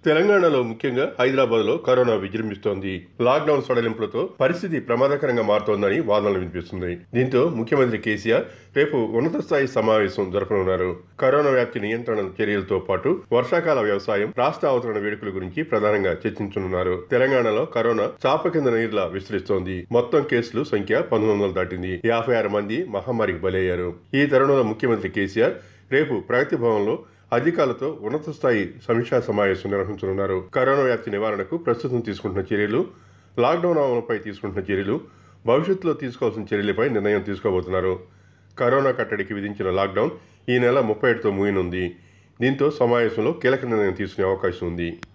తెలంగాణలో ముఖ్యంగా హైదరాబాద్ లో కరోనా విజృంభిస్తోంది లాక్డౌన్ సడలింపులతో పరిస్థితి ప్రమాదకరంగా మారుతోందని వాదనలు వినిపిస్తున్నాయి దీంతో ముఖ్యమంత్రి కేసీఆర్ రేపు ఉన్నత స్థాయి సమావేశం జరపనున్నారు కరోనా వ్యాప్తి నియంత్రణ చర్యలతో పాటు వర్షాకాల వ్యవసాయం రాష్ట్ర అవతరణ వేడుకల గురించి ప్రధానంగా చర్చించనున్నారు తెలంగాణలో కరోనా చాప కింద నీరులా విస్తరిస్తోంది మొత్తం కేసులు సంఖ్య పంతొమ్మిది వందలు దాటింది యాభై ఆరు మంది మహమ్మారికి బలయ్యారు ఈ తరుణంలో ముఖ్యమంత్రి కేసీఆర్ రేపు ప్రగతి భవన్లో అధికారులతో ఉన్నత స్థాయి సమీక్షా సమావేశం నిర్వహించనున్నారు కరోనా వ్యాప్తి నివారణకు ప్రస్తుతం తీసుకుంటున్న చర్యలు లాక్డౌన్ అమలుపై తీసుకుంటున్న చర్యలు భవిష్యత్తులో తీసుకోవాల్సిన చర్యలపై నిర్ణయం తీసుకోబోతున్నారు కరోనా కట్టడికి విధించిన లాక్డౌన్ ఈ నెల ముప్పై ఏడుతో ముగినుంది దీంతో సమావేశంలో కీలక నిర్ణయం తీసుకునే అవకాశం ఉంది